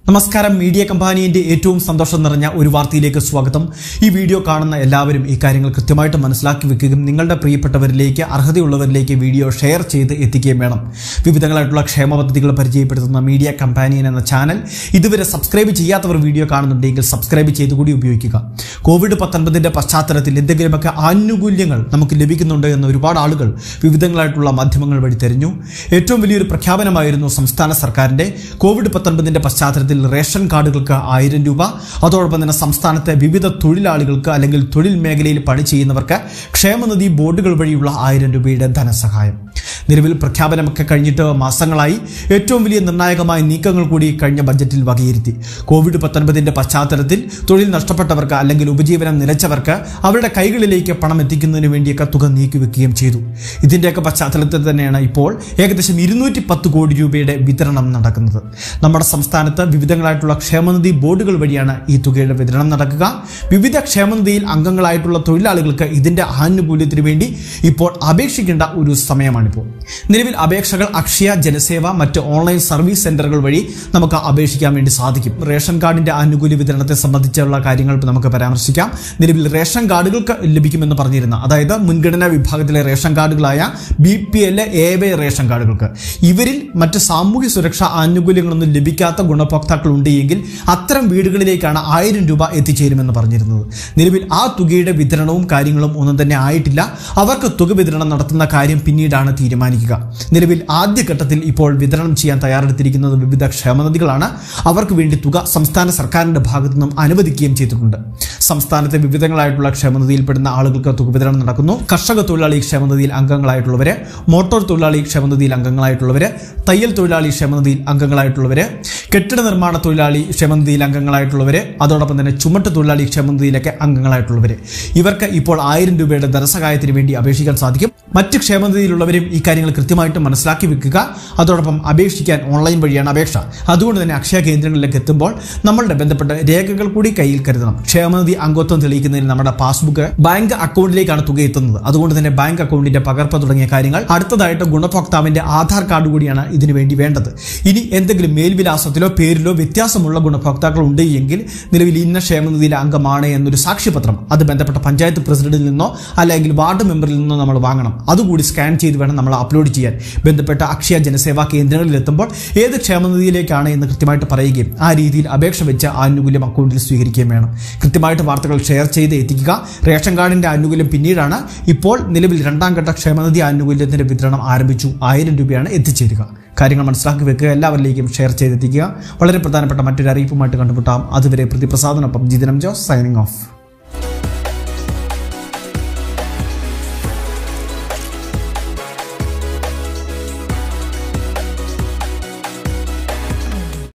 നമസ്കാരം മീഡിയ കമ്പാനിയുടെ ഏറ്റവും സന്തോഷം നിറഞ്ഞ ഒരു വാർത്തയിലേക്ക് സ്വാഗതം ഈ വീഡിയോ കാണുന്ന എല്ലാവരും ഈ കാര്യങ്ങൾ കൃത്യമായിട്ട് മനസ്സിലാക്കി വെക്കുകയും നിങ്ങളുടെ പ്രിയപ്പെട്ടവരിലേക്ക് അർഹതയുള്ളവരിലേക്ക് വീഡിയോ ഷെയർ ചെയ്ത് എത്തിക്കുകയും വേണം വിവിധങ്ങളായിട്ടുള്ള ക്ഷേമ പദ്ധതികൾ പരിചയപ്പെടുത്തുന്ന മീഡിയ കമ്പാനിയൻ എന്ന ചാനൽ ഇതുവരെ സബ്സ്ക്രൈബ് ചെയ്യാത്തവർ വീഡിയോ കാണുന്നുണ്ടെങ്കിൽ സബ്സ്ക്രൈബ് ചെയ്ത് കൂടി ഉപയോഗിക്കുക കോവിഡ് പത്തൊൻപതിന്റെ പശ്ചാത്തലത്തിൽ എന്തെങ്കിലുമൊക്കെ ആനുകൂല്യങ്ങൾ നമുക്ക് ലഭിക്കുന്നുണ്ട് എന്ന് ഒരുപാട് ആളുകൾ വിവിധങ്ങളായിട്ടുള്ള മാധ്യമങ്ങൾ വഴി തെരഞ്ഞു ഏറ്റവും വലിയൊരു പ്രഖ്യാപനമായിരുന്നു സംസ്ഥാന സർക്കാരിന്റെ കോവിഡ് പത്തൊൻപതിന്റെ പശ്ചാത്തലത്തിൽ റേഷൻ കാർഡുകൾക്ക് ആയിരം രൂപ അതോടൊപ്പം തന്നെ സംസ്ഥാനത്തെ വിവിധ തൊഴിലാളികൾക്ക് അല്ലെങ്കിൽ തൊഴിൽ മേഖലയിൽ പണി ചെയ്യുന്നവർക്ക് ക്ഷേമനിധി ബോർഡുകൾ വഴിയുള്ള ആയിരം രൂപയുടെ ധനസഹായം നിലവിൽ പ്രഖ്യാപനമൊക്കെ കഴിഞ്ഞിട്ട് മാസങ്ങളായി ഏറ്റവും വലിയ നിർണായകമായ നീക്കങ്ങൾ കൂടി കഴിഞ്ഞ ബജറ്റിൽ വകയിരുത്തി കോവിഡ് പത്തൊൻപതിന്റെ പശ്ചാത്തലത്തിൽ തൊഴിൽ നഷ്ടപ്പെട്ടവർക്ക് അല്ലെങ്കിൽ ഉപജീവനം നിലച്ചവർക്ക് അവരുടെ കൈകളിലേക്ക് പണം എത്തിക്കുന്നതിന് വേണ്ടിയൊക്കെ തുക നീക്കിവെക്കുകയും ചെയ്തു ഇതിന്റെയൊക്കെ പശ്ചാത്തലത്തിൽ തന്നെയാണ് ഇപ്പോൾ ഏകദേശം ഇരുന്നൂറ്റി പത്ത് കോടി രൂപയുടെ വിതരണം നടക്കുന്നത് നമ്മുടെ സംസ്ഥാനത്ത് വിവിധങ്ങളായിട്ടുള്ള ക്ഷേമനിധി ബോർഡുകൾ വഴിയാണ് ഈ തുകയുടെ വിതരണം നടക്കുക വിവിധ ക്ഷേമനിധിയിൽ അംഗങ്ങളായിട്ടുള്ള തൊഴിലാളികൾക്ക് ഇതിന്റെ ആനുകൂല്യത്തിന് വേണ്ടി ഇപ്പോൾ അപേക്ഷിക്കേണ്ട ഒരു സമയമാണിപ്പോൾ നിലവിൽ അപേക്ഷകൾ അക്ഷയ ജനസേവ മറ്റ് ഓൺലൈൻ സർവീസ് സെന്ററുകൾ വഴി നമുക്ക് അപേക്ഷിക്കാൻ വേണ്ടി സാധിക്കും റേഷൻ കാർഡിന്റെ ആനുകൂല്യ വിതരണത്തെ സംബന്ധിച്ചുള്ള കാര്യങ്ങൾ ഇപ്പോൾ നമുക്ക് പരാമർശിക്കാം നിലവിൽ റേഷൻ കാർഡുകൾക്ക് ലഭിക്കുമെന്ന് പറഞ്ഞിരുന്ന അതായത് മുൻഗണനാ വിഭാഗത്തിലെ റേഷൻ കാർഡുകളായ B P L A Y ration കാർഡുകൾക്ക് ഇവരിൽ മറ്റ് സാമൂഹ്യ സുരക്ഷാ ആനുകൂല്യങ്ങളൊന്നും ലഭിക്കാത്ത ഗുണഭോക്താക്കൾ ഉണ്ട് എങ്കിൽ അത്തരം വീടുകളിലേക്കാണ് ആയിരം രൂപ എത്തിച്ചേരുമെന്ന് പറഞ്ഞിരുന്നത് നിലവിൽ ആ തുകയുടെ വിതരണവും കാര്യങ്ങളും ഒന്നും തന്നെ ആയിട്ടില്ല അവർക്ക് തുക വിതരണം നടത്തുന്ന കാര്യം പിന്നീടാണ് തീരുമാനിക്കുക നിലവിൽ ആദ്യഘട്ടത്തിൽ ഇപ്പോൾ വിതരണം ചെയ്യാൻ തയ്യാറെടുത്തിരിക്കുന്നത് വിവിധ ക്ഷേമനിധികളാണ് അവർക്ക് വേണ്ടി തുക സംസ്ഥാന സർക്കാരിന്റെ ഭാഗത്തു നിന്നും അനുവദിക്കുകയും ചെയ്തിട്ടുണ്ട് സംസ്ഥാനത്തെ വിവിധങ്ങളായിട്ടുള്ള ക്ഷേമനിധിയിൽപ്പെടുന്ന ആളുകൾക്ക് തുക വിതരണം നടക്കുന്നു കർഷക തൊഴിലാളി ക്ഷേമനിധിയിൽ അംഗങ്ങളായിട്ടുള്ളവര് മോട്ടോർ തൊഴിലാളി ക്ഷേമനിധിയിൽ അംഗങ്ങളായിട്ടുള്ളവര് തയ്യൽ തൊഴിലാളി ക്ഷേമനിധിയിൽ അംഗങ്ങളായിട്ടുള്ളവര് കെട്ടിട നിർമ്മാണ തൊഴിലാളി ക്ഷേമനിധിയിൽ അംഗങ്ങളായിട്ടുള്ളവര് അതോടൊപ്പം തന്നെ ചുമട്ട് തൊഴിലാളി ക്ഷേമനിധിയിലൊക്കെ അംഗങ്ങളായിട്ടുള്ളവര് ഇവർക്ക് ഇപ്പോൾ ആയിരം രൂപയുടെ ധനസഹായത്തിന് വേണ്ടി അപേക്ഷിക്കാൻ സാധിക്കും മറ്റ് ക്ഷേമനിധിയിലുള്ളവരും ഈ കാര്യങ്ങൾ കൃത്യമായിട്ട് മനസ്സിലാക്കി വെക്കുക അതോടൊപ്പം അപേക്ഷിക്കാൻ ഓൺലൈൻ വഴിയാണ് അപേക്ഷ അതുകൊണ്ട് തന്നെ അക്ഷയ കേന്ദ്രങ്ങളിലേക്ക് എത്തുമ്പോൾ നമ്മളുടെ ബന്ധപ്പെട്ട രേഖകൾ കൂടി കയ്യിൽ കരുതണം ക്ഷേമനിധി അംഗത്വം തെളിയിക്കുന്നതിന് നമ്മുടെ പാസ്ബുക്ക് ബാങ്ക് അക്കൗണ്ടിലേക്കാണ് തുക എത്തുന്നത് അതുകൊണ്ട് തന്നെ ബാങ്ക് അക്കൗണ്ടിന്റെ പകർപ്പ് തുടങ്ങിയ കാര്യങ്ങൾ അടുത്തതായിട്ട് ഗുണഭോക്താവിന്റെ ആധാർ കാർഡ് കൂടിയാണ് ഇതിനു വേണ്ടി വേണ്ടത് ഇനി എന്തെങ്കിലും മേൽവിലാസത്തിലോ പേരിലോ വ്യത്യാസമുള്ള ഗുണഭോക്താക്കൾ ഉണ്ട് എങ്കിൽ നിലവിൽ ഇന്ന ക്ഷേമനിധിയിലെ അംഗമാണ് എന്നൊരു സാക്ഷ്യപത്രം അത് ബന്ധപ്പെട്ട പഞ്ചായത്ത് പ്രസിഡന്റിൽ നിന്നോ അല്ലെങ്കിൽ വാർഡ് മെമ്പറിൽ നിന്നോ നമ്മൾ വാങ്ങണം അതുകൂടി സ്കാൻ ചെയ്ത് വേണം നമ്മൾ അപ്ലോഡ് ചെയ്യാൻ ബന്ധപ്പെട്ട അക്ഷയ ജനസേവാ കേന്ദ്രങ്ങളിൽ എത്തുമ്പോൾ ഏത് ക്ഷേമനിധിയിലേക്കാണ് എന്ന് കൃത്യമായിട്ട് പറയുകയും ആ രീതിയിൽ അപേക്ഷ വെച്ച് ആനുകൂല്യം അക്കൗണ്ടിൽ സ്വീകരിക്കുകയും വേണം കൃത്യമായിട്ട് വാർത്തകൾ ഷെയർ ചെയ്ത് എത്തിക്കുക റേഷൻ കാർഡിന്റെ ആനുകൂല്യം പിന്നീടാണ് ഇപ്പോൾ നിലവിൽ രണ്ടാം ഘട്ട ക്ഷേമനിധി ആനുകൂല്യത്തിന്റെ വിതരണം ആരംഭിച്ചു ആയിരം രൂപയാണ് എത്തിച്ചേരുക കാര്യങ്ങൾ മനസ്സിലാക്കി വെക്കുക എല്ലാവരിലേക്കും ഷെയർ ചെയ്തെത്തിക്കുക വളരെ പ്രധാനപ്പെട്ട മറ്റൊരു അറിയിപ്പുമായിട്ട് കണ്ടുമുട്ടാം അതുവരെ പ്രതിപ്രസാദനൊപ്പം ജിതനം ജോസ് സൈനിങ് ഓഫ്